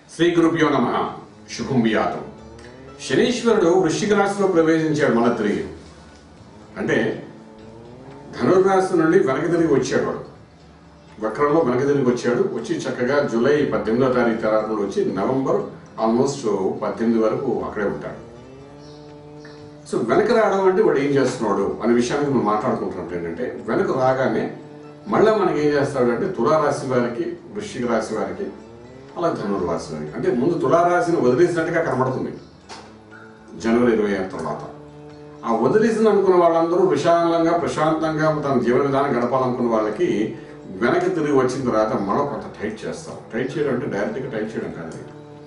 శ్రీ గురుభ్యో నమ శుభం వియాతం శనీశ్వరుడు వృశ్చిక రాశిలో ప్రవేశించాడు మన తిరిగి అంటే ధనుర్రాశి నుండి వెనక్కి తిరిగి వచ్చాడు వాడు వక్రంలో వెనక్కి తిరిగి వచ్చాడు వచ్చి చక్కగా జూలై పద్దెనిమిదో తారీఖు తర్వాత నుండి వచ్చి నవంబర్ ఆల్మోస్ట్ పద్దెనిమిది వరకు అక్కడే ఉంటాడు సో వెనక రావడం అంటే వాడు ఏం చేస్తున్నాడు అనే విషయానికి మనం మాట్లాడుకుంటున్నట్టు ఏంటంటే వెనక రాగానే మళ్ళీ మనకి ఏం చేస్తాడు అంటే తులారాశి వారికి వృశ్చిక రాశి వారికి అలా ధనుర్రాశి వారికి అంటే ముందు తులారాశిని వదిలేసినట్టుగా కనబడుతుంది జనవరి ఇరవై ఆరు తర్వాత ఆ వదిలేసిన అనుకున్న వాళ్ళందరూ విశాలంగా ప్రశాంతంగా తన జీవన విధానం గడపాలనుకున్న వాళ్ళకి వెనక్కి తిరిగి వచ్చిన తర్వాత మరో కొంత టైట్ చేస్తారు టైట్ చేయడం అంటే డైరెక్ట్గా టైట్ చేయడం కాదు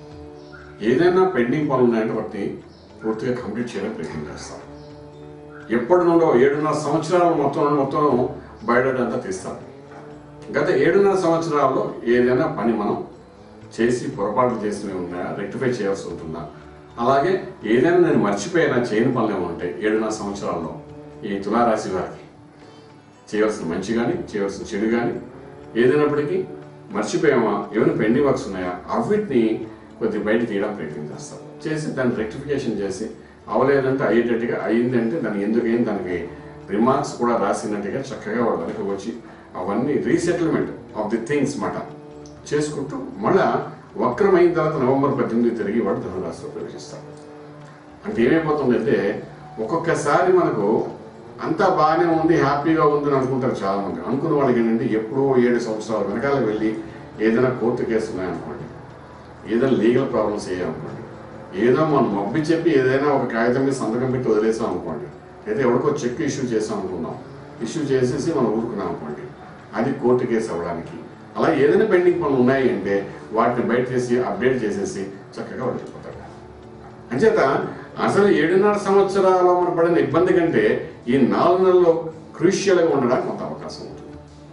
ఏదైనా పెండింగ్ పనులు ఉన్నాయంటే వాటిని పూర్తిగా కంప్లీట్ చేయడానికి ప్రయత్నం చేస్తారు ఎప్పటి నుండో ఏడున్నర సంవత్సరాలు మొత్తం మొత్తం బయోడేటా అంతా తీస్తారు గత ఏడున్నర సంవత్సరాల్లో ఏదైనా పని మనం చేసి పొరపాట్లు చేసినవి ఉన్నాయా రెక్టిఫై చేయాల్సి ఉంటుందా అలాగే ఏదైనా నేను మర్చిపోయినా చేయని పనులు ఏమైనా ఉంటాయి ఏడున్నర సంవత్సరాల్లో ఈ తులారాశి వారికి చేయవలసిన మంచి కానీ చేయవలసిన చెడు కానీ ఏదైనప్పటికీ మర్చిపోయామా ఏమైనా పెండింగ్ వర్క్స్ ఉన్నాయా అవిటిని కొద్దిగా బయట తీయడానికి ప్రయత్నం చేస్తారు చేసి దాన్ని రెక్టిఫికేషన్ చేసి అవలేదంటే అయ్యేటట్టుగా అయ్యిందంటే దానికి ఎందుకు అయింది దానికి రిమార్క్స్ కూడా రాసినట్టుగా చక్కగా వాళ్ళ వెనక వచ్చి అవన్నీ రీసెటిల్మెంట్ ఆఫ్ ది థింగ్స్ మాట చేసుకుంటూ మళ్ళా వక్రమైన తర్వాత నవంబర్ పద్దెనిమిది తిరిగి వాడు ధనురాశిలో ప్రవేశిస్తారు అంటే ఏమైపోతుందంటే ఒక్కొక్కసారి మనకు అంతా బాగానే ఉంది హ్యాపీగా ఉందని అనుకుంటారు చాలా మంది అనుకున్న వాళ్ళకి ఏంటంటే ఎప్పుడో ఏడు సంవత్సరాల వెనకాల వెళ్ళి ఏదైనా కోర్టు కేసు ఉన్నాయనుకోండి ఏదైనా లీగల్ ప్రాబ్లమ్స్ అయ్యాయనుకోండి ఏదో మనం మబ్బి చెప్పి ఏదైనా ఒక కాగితం మీద సంతకం పెట్టి వదిలేసాం అనుకోండి అయితే ఎవరికో చెక్ ఇష్యూ చేసాం అనుకున్నాం ఇష్యూ చేసేసి మనం ఊరుకున్నాం అనుకోండి అది కోర్టు కేసు అవ్వడానికి అలా ఏదైనా పెండింగ్ పనులు ఉన్నాయి అంటే వాటిని బయట చేసి అప్డేట్ చేసేసి చక్కగా వెళ్ళిపోతారు అంచేత అసలు ఏడున్నర సంవత్సరాల్లో మనం పడిన ఇబ్బంది కంటే ఈ నాలుగు నెలల్లో క్రూషియల్గా ఉండడానికి కొంత అవకాశం ఉంటుంది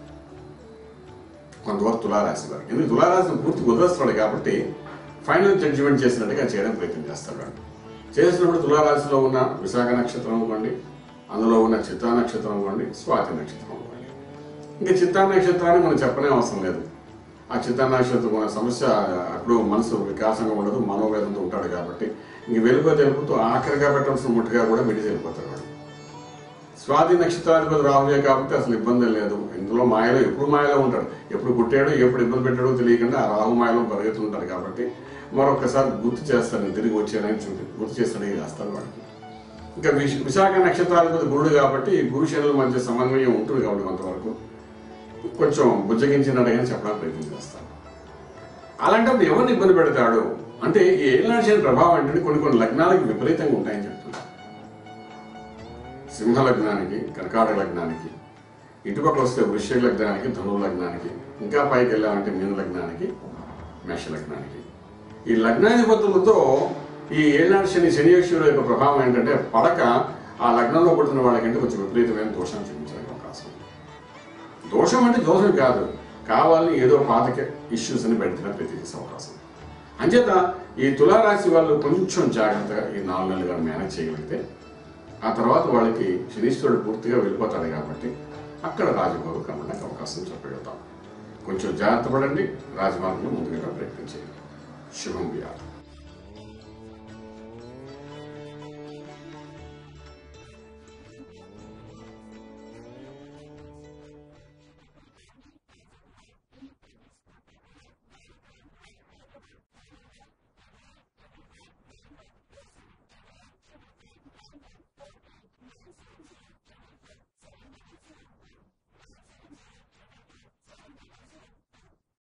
కొంతవరకు తులారాశి వారు ఎందుకు తులారాశిని పూర్తి వదిలేస్తున్నాడు కాబట్టి ఫైనల్ జడ్జిమెంట్ చేసినట్టుగా చేయడానికి ప్రయత్నం చేస్తాడు వాడు చేసినప్పుడు తులారాశిలో ఉన్న విశాఖ నక్షత్రం అనుకోండి అందులో ఉన్న చిత్తా నక్షత్రం అనుకోండి స్వాతి నక్షత్రం అనుకోండి ఇంకా చిత్తా నక్షత్రాన్ని మనం చెప్పనే అవసరం లేదు ఆ చిత్తా నక్షత్రం ఉన్న సమస్య అప్పుడు మనసు వికాసంగా ఉండదు మనోవేదంతో ఉంటాడు కాబట్టి ఇంక వెళ్ళిపోతే వెళ్ళిపోతూ ఆఖరిగా పెట్టాల్సిన ముట్టుగా కూడా మిడిసి వెళ్ళిపోతాడు వాడు స్వాతి నక్షత్రాధిపతి రాహులే కాబట్టి అసలు ఇబ్బంది లేదు ఇందులో మాయలో ఎప్పుడు మాయలో ఉంటాడు ఎప్పుడు పుట్టాడో ఎప్పుడు ఇబ్బంది పెట్టాడో తెలియకుండా ఆ రాహు మాయలో పరిగెత్తుంటాడు కాబట్టి మరొకసారి గుర్తు చేస్తాను తిరిగి వచ్చానని చూపి గుర్తు చేస్తానని చేస్తాను వాడికి ఇంకా విశ- విశాఖ నక్షత్రాధిపతి గురుడు కాబట్టి ఈ గురు శనుల మధ్య సమన్వయం ఉంటుంది కాబట్టి కొంతవరకు కొంచెం బుజ్జగించినట్టుగా చెప్పడానికి ప్రయత్నం చేస్తాను అలాంటప్పుడు ఎవరిని ఇబ్బంది పెడతాడు అంటే ఈ ఏళ్ళనాడు శని ప్రభావం అంటే కొన్ని కొన్ని లగ్నాలకు విపరీతంగా ఉంటాయని చెప్తున్నారు సింహ లగ్నానికి కర్కాటక లగ్నానికి ఇటుపక్క వస్తే వృశ్చిక లగ్నానికి ధనువు లగ్నానికి ఇంకా పైకి వెళ్ళామంటే మీన లగ్నానికి మేష లగ్నానికి ఈ లగ్నాధిపతులతో ఈ ఏళ్ళనాడు శని శనియేశ్వరుడు యొక్క ప్రభావం ఏంటంటే పడక ఆ లగ్నంలో పుట్టిన వాళ్ళకంటే కొంచెం విపరీతమైన దోషం చూపించడానికి అవకాశం ఉంది. దోషం అంటే దోషం కాదు కావాలని ఏదో పాతక ఇష్యూస్ అని బయటకు ప్రతి చేసే అవకాశం ఉంది. అంచేత ఈ తులారాశి వాళ్ళు కొంచెం జాగ్రత్తగా ఈ నాలుగు నెలలుగా మేనేజ్ చేయగలిగితే ఆ తర్వాత వాళ్ళకి శనీశ్వరుడు పూర్తిగా వెళ్ళిపోతాడు కాబట్టి అక్కడ రాజభోగం కనడానికి అవకాశం చెప్పగలుగుతాం కొంచెం జాగ్రత్త పడండి రాజమార్గంలో ముందుగా ప్రయత్నం చేయండి శుభం వ్యాధి